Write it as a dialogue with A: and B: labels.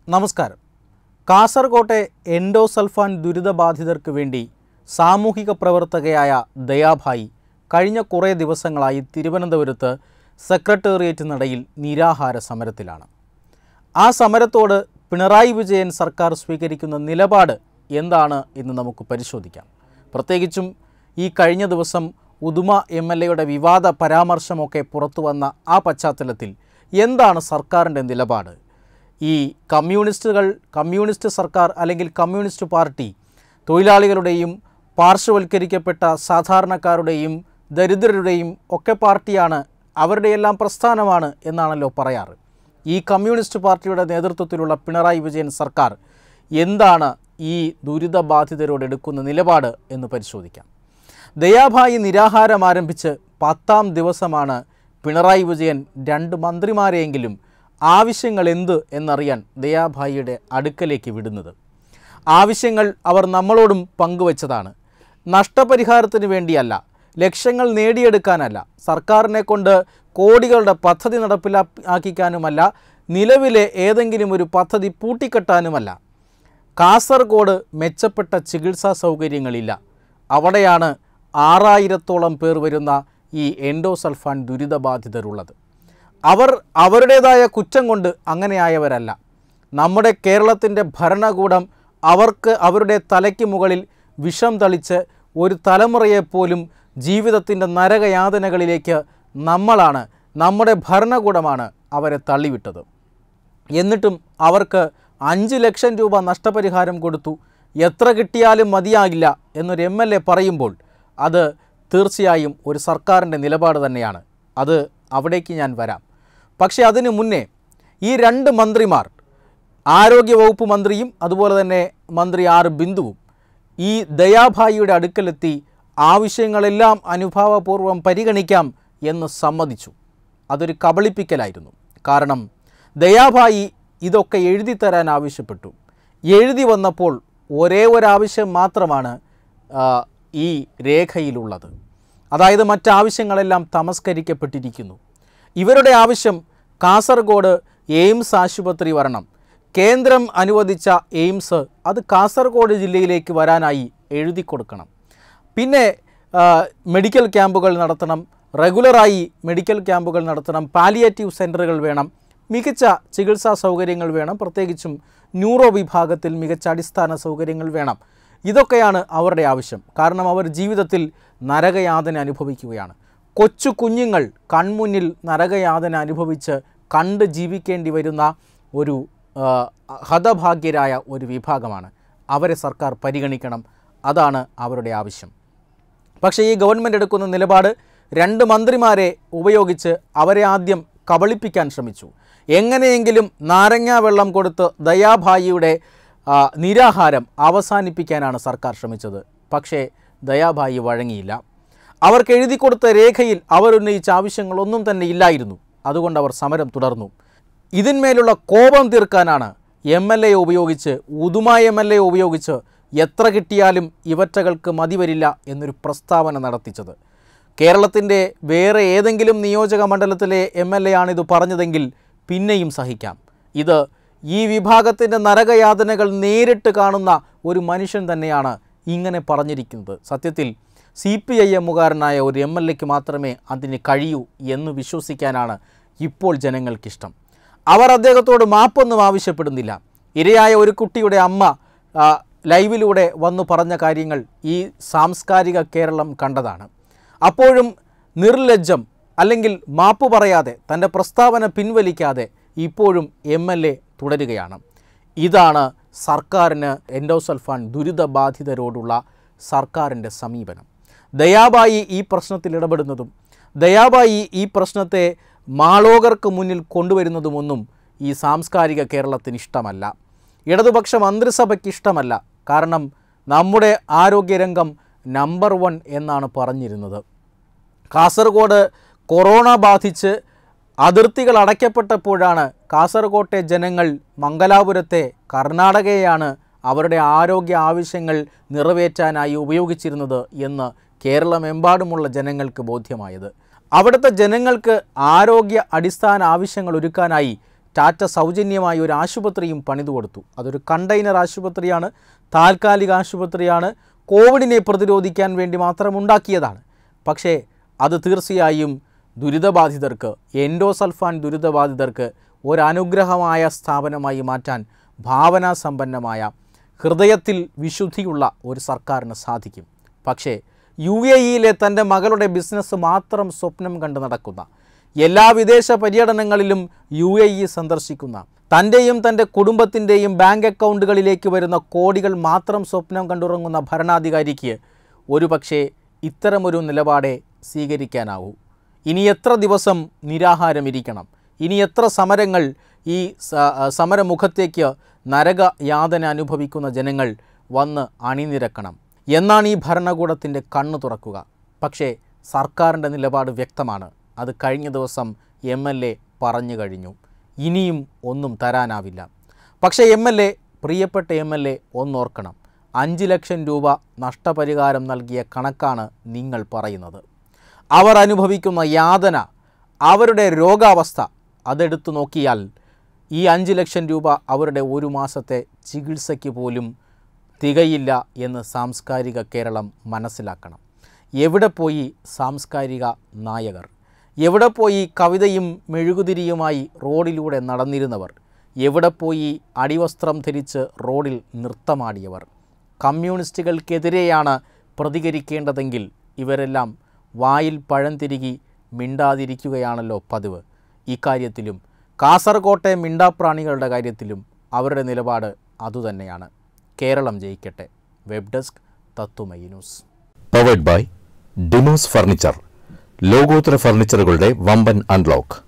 A: നമസ്കാരം കാസർകോട്ടെ എൻഡോസൾഫാൻ ദുരിതബാധിതർക്ക് വേണ്ടി സാമൂഹിക പ്രവർത്തകയായ ദയാഭായി കഴിഞ്ഞ കുറേ ദിവസങ്ങളായി തിരുവനന്തപുരത്ത് സെക്രട്ടേറിയറ്റ് നടയിൽ നിരാഹാര സമരത്തിലാണ് ആ സമരത്തോട് പിണറായി വിജയൻ സർക്കാർ സ്വീകരിക്കുന്ന നിലപാട് എന്താണ് എന്ന് നമുക്ക് പരിശോധിക്കാം പ്രത്യേകിച്ചും ഈ കഴിഞ്ഞ ദിവസം ഉദുമ എം എൽ എയുടെ വിവാദ പരാമർശമൊക്കെ പുറത്തു വന്ന ആ പശ്ചാത്തലത്തിൽ എന്താണ് സർക്കാരിൻ്റെ നിലപാട് ഈ കമ്മ്യൂണിസ്റ്റുകൾ കമ്മ്യൂണിസ്റ്റ് സർക്കാർ അല്ലെങ്കിൽ കമ്മ്യൂണിസ്റ്റ് പാർട്ടി തൊഴിലാളികളുടെയും പാർശ്വവൽക്കരിക്കപ്പെട്ട സാധാരണക്കാരുടെയും ദരിദ്രരുടെയും ഒക്കെ പാർട്ടിയാണ് അവരുടെയെല്ലാം പ്രസ്ഥാനമാണ് എന്നാണല്ലോ പറയാറ് ഈ കമ്മ്യൂണിസ്റ്റ് പാർട്ടിയുടെ നേതൃത്വത്തിലുള്ള പിണറായി വിജയൻ സർക്കാർ എന്താണ് ഈ ദുരിതബാധിതരോട് എടുക്കുന്ന നിലപാട് എന്ന് പരിശോധിക്കാം ദയാഭായി നിരാഹാരം ആരംഭിച്ച് പത്താം ദിവസമാണ് പിണറായി വിജയൻ രണ്ട് മന്ത്രിമാരെയെങ്കിലും ആവശ്യങ്ങൾ എന്ത് എന്നറിയാൻ ദയാഭായിയുടെ അടുക്കലേക്ക് വിടുന്നത് ആവശ്യങ്ങൾ അവർ നമ്മളോടും പങ്കുവച്ചതാണ് നഷ്ടപരിഹാരത്തിന് വേണ്ടിയല്ല ലക്ഷ്യങ്ങൾ നേടിയെടുക്കാനല്ല സർക്കാരിനെ കൊണ്ട് കോടികളുടെ പദ്ധതി നടപ്പിലാക്കിക്കാനുമല്ല നിലവിലെ ഏതെങ്കിലും ഒരു പദ്ധതി പൂട്ടിക്കെട്ടാനുമല്ല കാസർഗോഡ് മെച്ചപ്പെട്ട ചികിത്സാ സൗകര്യങ്ങളില്ല അവിടെയാണ് ആറായിരത്തോളം പേർ വരുന്ന ഈ എൻഡോസൾഫാൻ ദുരിതബാധിതരുള്ളത് അവർ അവരുടേതായ കുറ്റം കൊണ്ട് അങ്ങനെയായവരല്ല നമ്മുടെ കേരളത്തിൻ്റെ ഭരണകൂടം അവർക്ക് അവരുടെ തലയ്ക്ക് മുകളിൽ വിഷം തളിച്ച് ഒരു തലമുറയെപ്പോലും ജീവിതത്തിൻ്റെ നരകയാതനകളിലേക്ക് നമ്മളാണ് നമ്മുടെ ഭരണകൂടമാണ് അവരെ തള്ളിവിട്ടത് എന്നിട്ടും അവർക്ക് അഞ്ച് ലക്ഷം രൂപ നഷ്ടപരിഹാരം കൊടുത്തു എത്ര കിട്ടിയാലും മതിയാകില്ല എന്നൊരു എം എൽ എ പറയുമ്പോൾ അത് തീർച്ചയായും ഒരു സർക്കാരിൻ്റെ നിലപാട് തന്നെയാണ് അത് അവിടേക്ക് ഞാൻ വരാം പക്ഷേ അതിനു മുന്നേ ഈ രണ്ട് മന്ത്രിമാർ ആരോഗ്യവകുപ്പ് മന്ത്രിയും അതുപോലെ തന്നെ മന്ത്രി ആർ ബിന്ദുവും ഈ ദയാഭായിയുടെ അടുക്കലെത്തി ആവശ്യങ്ങളെല്ലാം അനുഭാവപൂർവ്വം പരിഗണിക്കാം എന്ന് സമ്മതിച്ചു അതൊരു കബളിപ്പിക്കലായിരുന്നു കാരണം ദയാഭായി ഇതൊക്കെ എഴുതി തരാൻ ആവശ്യപ്പെട്ടു എഴുതി വന്നപ്പോൾ ഒരേ ഒരാവശ്യം മാത്രമാണ് ആ, ഈ രേഖയിലുള്ളത് അതായത് മറ്റാവശ്യങ്ങളെല്ലാം തമസ്കരിക്കപ്പെട്ടിരിക്കുന്നു ഇവരുടെ ആവശ്യം കാസർഗോഡ് എയിംസ് ആശുപത്രി വരണം കേന്ദ്രം അനുവദിച്ച എയിംസ് അത് കാസർഗോഡ് ജില്ലയിലേക്ക് വരാനായി എഴുതി കൊടുക്കണം പിന്നെ ആ, മെഡിക്കൽ ക്യാമ്പുകൾ നടത്തണം റെഗുലറായി മെഡിക്കൽ ക്യാമ്പുകൾ നടത്തണം പാലിയേറ്റീവ് സെൻറ്ററുകൾ വേണം മികച്ച ചികിത്സാ സൗകര്യങ്ങൾ വേണം പ്രത്യേകിച്ചും ന്യൂറോ വിഭാഗത്തിൽ മികച്ച അടിസ്ഥാന സൗകര്യങ്ങൾ വേണം ഇതൊക്കെയാണ് അവരുടെ ആവശ്യം കാരണം അവർ ജീവിതത്തിൽ നരകയാതന അനുഭവിക്കുകയാണ് കൊച്ചു കുഞ്ഞുങ്ങൾ കൺമുന്നിൽ നരകയാതന അനുഭവിച്ച് കണ്ട് ജീവിക്കേണ്ടി വരുന്ന ഒരു ആ, ഹതഭാഗ്യരായ ഒരു വിഭാഗമാണ് അവരെ സർക്കാർ പരിഗണിക്കണം അതാണ് അവരുടെ ആവശ്യം പക്ഷേ ഈ ഗവൺമെൻറ് എടുക്കുന്ന നിലപാട് രണ്ട് മന്ത്രിമാരെ ഉപയോഗിച്ച് അവരെ ആദ്യം കബളിപ്പിക്കാൻ ശ്രമിച്ചു എങ്ങനെയെങ്കിലും നാരങ്ങ വെള്ളം കൊടുത്ത് ദയാഭായിയുടെ ആ, നിരാഹാരം അവസാനിപ്പിക്കാനാണ് സർക്കാർ ശ്രമിച്ചത് പക്ഷേ ദയാഭായി വഴങ്ങിയില്ല അവർക്ക് എഴുതി കൊടുത്ത രേഖയിൽ അവർ ഉന്നയിച്ച ആവശ്യങ്ങളൊന്നും തന്നെ ഇല്ലായിരുന്നു അതുകൊണ്ട് അവർ സമരം തുടർന്നു ഇതിന്മേലുള്ള കോപം തീർക്കാനാണ് എം എൽ എ ഉപയോഗിച്ച് ഉദുമ എം എൽ എ ഉപയോഗിച്ച് എത്ര കിട്ടിയാലും ഇവറ്റകൾക്ക് മതിവരില്ല എന്നൊരു പ്രസ്താവന നടത്തിച്ചത് കേരളത്തിൻ്റെ വേറെ ഏതെങ്കിലും നിയോജക മണ്ഡലത്തിലെ എം എൽ എ ആണിത് പറഞ്ഞതെങ്കിൽ പിന്നെയും സഹിക്കാം ഇത് ഈ വിഭാഗത്തിൻ്റെ നരകയാതനകൾ നേരിട്ട് കാണുന്ന ഒരു മനുഷ്യൻ തന്നെയാണ് ഇങ്ങനെ പറഞ്ഞിരിക്കുന്നത് സത്യത്തിൽ സി പി ഐ എമ്മുകാരനായ ഒരു എം എൽ എക്ക് മാത്രമേ അതിന് കഴിയൂ എന്ന് വിശ്വസിക്കാനാണ് ഇപ്പോൾ ജനങ്ങൾക്കിഷ്ടം അവർ അദ്ദേഹത്തോട് മാപ്പൊന്നും ആവശ്യപ്പെടുന്നില്ല ഇരയായ ഒരു കുട്ടിയുടെ അമ്മ ആ, ലൈവിലൂടെ വന്നു പറഞ്ഞ കാര്യങ്ങൾ ഈ സാംസ്കാരിക കേരളം കണ്ടതാണ് അപ്പോഴും നിർലജ്ജം അല്ലെങ്കിൽ മാപ്പ് പറയാതെ തൻ്റെ പ്രസ്താവന പിൻവലിക്കാതെ ഇപ്പോഴും എം എൽ എ തുടരുകയാണ് ഇതാണ് സർക്കാരിന് എൻഡോസൾഫാൻ ദുരിതബാധിതരോടുള്ള സർക്കാരിൻ്റെ സമീപനം ദയാബായി ഈ പ്രശ്നത്തിൽ ഇടപെടുന്നതും ദയാബായി ഈ പ്രശ്നത്തെ മാളോകർക്ക് മുന്നിൽ കൊണ്ടുവരുന്നതുമൊന്നും ഈ സാംസ്കാരിക കേരളത്തിന് ഇഷ്ടമല്ല ഇടതുപക്ഷ മന്ത്രിസഭയ്ക്ക് ഇഷ്ടമല്ല കാരണം നമ്മുടെ ആരോഗ്യരംഗം നമ്പർ വൺ എന്നാണ് പറഞ്ഞിരുന്നത് കാസർഗോഡ് കൊറോണ ബാധിച്ച് അതിർത്തികൾ അടയ്ക്കപ്പെട്ടപ്പോഴാണ് കാസർഗോട്ടെ ജനങ്ങൾ മംഗലാപുരത്തെ കർണാടകയെയാണ് അവരുടെ ആരോഗ്യ ആവശ്യങ്ങൾ നിറവേറ്റാനായി ഉപയോഗിച്ചിരുന്നത് എന്ന് കേരളമെമ്പാടുമുള്ള ജനങ്ങൾക്ക് ബോധ്യമായത് അവിടുത്തെ ജനങ്ങൾക്ക് ആരോഗ്യ അടിസ്ഥാന ആവശ്യങ്ങൾ ഒരുക്കാനായി ടാറ്റ സൗജന്യമായി ഒരു ആശുപത്രിയും പണിതു കൊടുത്തു അതൊരു കണ്ടെയ്നർ ആശുപത്രിയാണ് താൽക്കാലിക ആശുപത്രിയാണ് കോവിഡിനെ പ്രതിരോധിക്കാൻ വേണ്ടി മാത്രം ഉണ്ടാക്കിയതാണ് പക്ഷേ അത് തീർച്ചയായും ദുരിതബാധിതർക്ക് എൻഡോസൾഫാൻ ദുരിതബാധിതർക്ക് ഒരനുഗ്രഹമായ സ്ഥാപനമായി മാറ്റാൻ ഭാവനാസമ്പന്നമായ ഹൃദയത്തിൽ വിശുദ്ധിയുള്ള ഒരു സർക്കാരിന് സാധിക്കും പക്ഷേ യു എ ഇയിലെ തൻ്റെ മകളുടെ ബിസിനസ് മാത്രം സ്വപ്നം കണ്ട് നടക്കുന്ന എല്ലാ വിദേശ പര്യടനങ്ങളിലും യു എ ഇ സന്ദർശിക്കുന്ന തൻ്റെയും തൻ്റെ കുടുംബത്തിൻ്റെയും ബാങ്ക് അക്കൗണ്ടുകളിലേക്ക് വരുന്ന കോടികൾ മാത്രം സ്വപ്നം കണ്ടുറങ്ങുന്ന ഭരണാധികാരിക്ക് ഒരുപക്ഷേ ഇത്തരമൊരു നിലപാടേ സ്വീകരിക്കാനാവൂ ഇനി എത്ര ദിവസം നിരാഹാരമിരിക്കണം ഇനി എത്ര സമരങ്ങൾ ഈ സ- സമരമുഖത്തേക്ക് നരക യാതന അനുഭവിക്കുന്ന ജനങ്ങൾ വന്ന് അണിനിരക്കണം എന്നാണ് ഈ ഭരണകൂടത്തിൻ്റെ കണ്ണു തുറക്കുക പക്ഷേ സർക്കാരിൻ്റെ നിലപാട് വ്യക്തമാണ് അത് കഴിഞ്ഞ ദിവസം എം എൽ എ പറഞ്ഞു കഴിഞ്ഞു ഇനിയും ഒന്നും തരാനാവില്ല പക്ഷേ എം എൽ എ പ്രിയപ്പെട്ട എം എൽ എ ഒന്നോർക്കണം അഞ്ച് ലക്ഷം രൂപ നഷ്ടപരിഹാരം നൽകിയ കണക്കാണ് നിങ്ങൾ പറയുന്നത് അവർ അനുഭവിക്കുന്ന യാതന അവരുടെ രോഗാവസ്ഥ അതെടുത്തു നോക്കിയാൽ ഈ അഞ്ച് ലക്ഷം രൂപ അവരുടെ ഒരു മാസത്തെ ചികിത്സയ്ക്ക് പോലും തികയില്ല എന്ന് സാംസ്കാരിക കേരളം മനസ്സിലാക്കണം എവിടെ പോയി സാംസ്കാരിക നായകർ എവിടെ പോയി കവിതയും മെഴുകുതിരിയുമായി റോഡിലൂടെ നടന്നിരുന്നവർ എവിടെ പോയി അടിവസ്ത്രം ധരിച്ച് റോഡിൽ നൃത്തമാടിയവർ കമ്മ്യൂണിസ്റ്റുകൾക്കെതിരെയാണ് പ്രതികരിക്കേണ്ടതെങ്കിൽ ഇവരെല്ലാം വായിൽ പഴം തിരുകി മിണ്ടാതിരിക്കുകയാണല്ലോ പതിവ് ഇക്കാര്യത്തിലും കാസർകോട്ടെ മിണ്ടാപ്രാണികളുടെ കാര്യത്തിലും അവരുടെ നിലപാട് അതുതന്നെയാണ് കേരളം ജയിക്കട്ടെ വെബ് ഡെസ്ക് തത്തുമൈ ന്യൂസ്
B: പവേഡ് ബൈ ഡിമോസ് ഫർണിച്ചർ ലോകോത്തര ഫർണിച്ചറുകളുടെ വമ്പൻ അൺലോക്ക്